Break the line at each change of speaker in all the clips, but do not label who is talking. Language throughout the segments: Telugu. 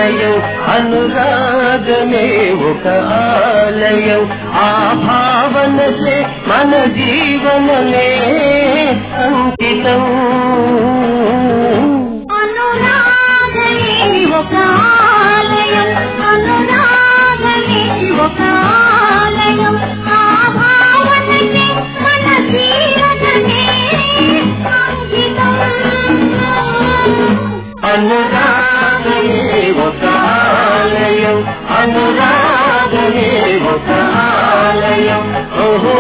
ఆలయం అనురాగమే ఒక ఆలయం ఆ భావనలే మన జీవనమే అంకితం
అనురాగమే ఒక ఆలయం అనురాగమే ఒక ఆలయం ఆ భావనకే మన జీవనమే అంకితం
అనురాగమే ఒక ఆలయం అనురాగమే ఒక ఆలయం ఓహో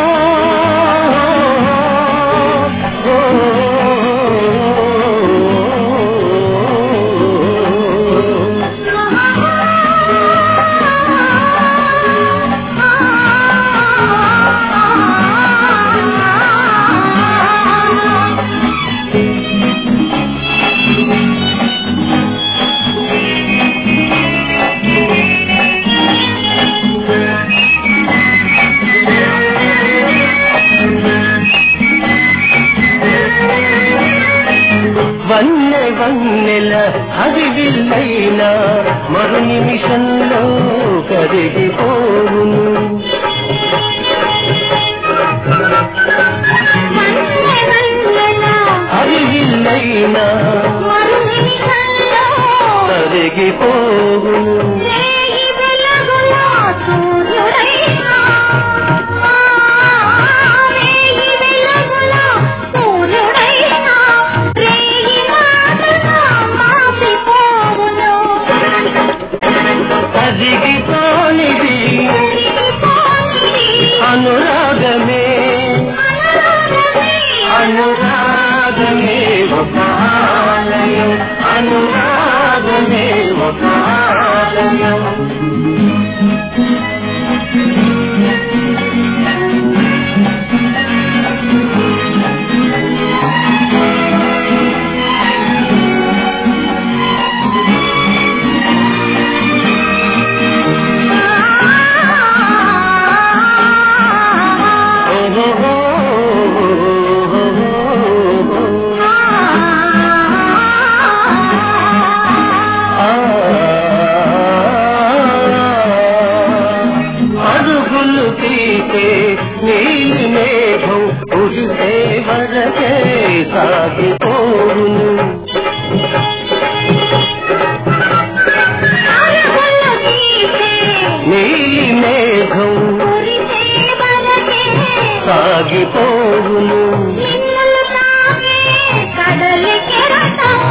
వన్నె వన్నెల హరివిల్లైన మరు నిమిషంలో కరిగిపోవును హరివిల్లైన కరిగిపోవును కరిగిపోనిది అనురాగమే అనురాగమే ఒక ఆలయం అనురాగమే ఒక ఆలయం ఓహో అడుగులు తీసే నీలి మేఘం ఉడిసే వరకే సాగిపోవును నీలి మేఘం సాగిపోవును
కడలి కెరటం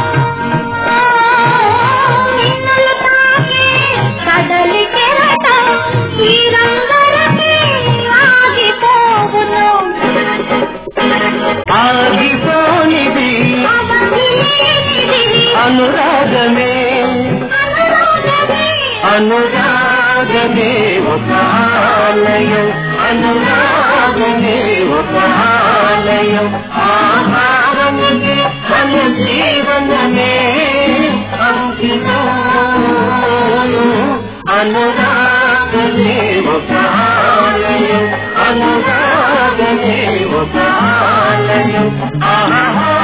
నిన్నులు తాకే కడలి కెరటం ఈ రంగరకే ఆగిపోవును
ఆగిపోనిది అనురాగమే అనురాగమే ఒక ఆలయం అనురాగమే ఒక ఆలయం ఆహారముకి మన జీవనమే అంకితం అనురాగమే ఒక ఆలయం అనురాగమే ఒక ఆలయం ఆహా